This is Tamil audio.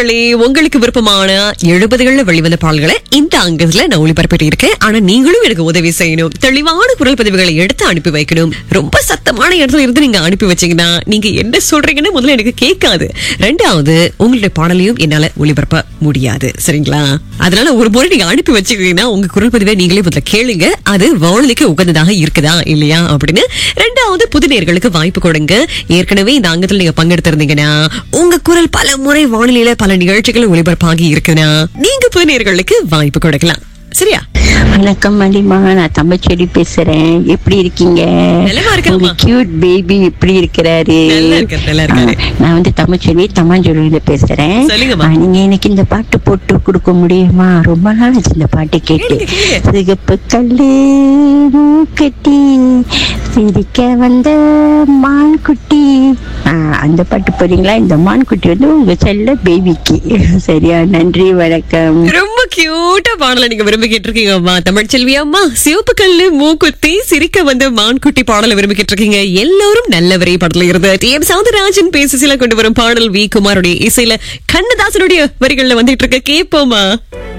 நேர்களே உங்களுக்கு விருப்பமான எழுபதுகள்ல வெளிவந்த பாடல்களை இந்த அங்கத்துல நான் ஒளிபரப்பிட்டு இருக்கேன் ஆனா நீங்களும் எனக்கு உதவி செய்யணும் தெளிவான குரல் பதிவுகளை எடுத்து அனுப்பி வைக்கணும் ரொம்ப சத்தமான இடத்துல இருந்து நீங்க அனுப்பி வச்சீங்கன்னா நீங்க என்ன சொல்றீங்கன்னு முதல்ல எனக்கு கேட்காது ரெண்டாவது உங்களுடைய பாடலையும் என்னால ஒளிபரப்ப முடியாது சரிங்களா அதனால ஒரு முறை நீங்க அனுப்பி வச்சுக்கிட்டீங்கன்னா உங்க குரல் பதிவை நீங்களே முதல்ல கேளுங்க அது வானொலிக்கு உகந்ததாக இருக்குதா இல்லையா அப்படின்னு ரெண்டாவது புது நேர்களுக்கு வாய்ப்பு கொடுங்க ஏற்கனவே இந்த அங்கத்துல நீங்க பங்கெடுத்திருந்தீங்கன்னா உங்க குரல் பல முறை வானொலியில பல நிகழ்ச்சிகள் ஒளிபரப்பாகி இருக்குன்னா நீங்க புது நேர்களுக்கு வாய்ப்பு கொடுக்கலாம் சரியா வணக்கம் மணிமா நான் தமிழ்ச்செடி பேசுறேன் எப்படி இருக்கீங்க நலமா இருக்கேன்மா. உங்க கியூட் பேபி எப்படி இருக்கிறாரு நல்லா இருக்காரு, நல்லா இருக்காரு. ஆ, நான் வந்து தமிழ்ச்செடி தமாஞ்சொலியில பேசுறேன் சொல்லுங்கம்மா. ஆ, நீங்க எனக்கு இந்த பாட்டு போட்டு கொடுக்க முடியுமா ரொம்ப நாள் ஆச்சு இந்த பாட்டு கேட்டு கேளுங்க, கேளுங்க. சிகப்பு கல்லு கட்டி சிரிக்க வந்த மான் குட்டி ஆ, அந்த பாட்டு போறீங்களா இந்த மான் குட்டி வந்து உங்க செல்ல பேபிக்கு சரியா நன்றி வணக்கம் ரொம்ப கியூட்டா பாடல நீங்க விரும்பி கேட்டிருக்கீங்க அம்மா தமிழ்ச்செல்வி அம்மா சிவப்பு கல்லு மூக்குத்தி சிரிக்க வந்த மான்குட்டி பாடல விரும்பி கேட்டிருக்கீங்க எல்லாரும் நல்லவரே பாடல இருந்து டி எம் சவுந்தரராஜன் பேசி சில கொண்டு வரும் பாடல் வி குமாருடைய இசையில கண்ணதாசனுடைய வரிகள்ல வந்துட்டு இருக்க கேப்போமா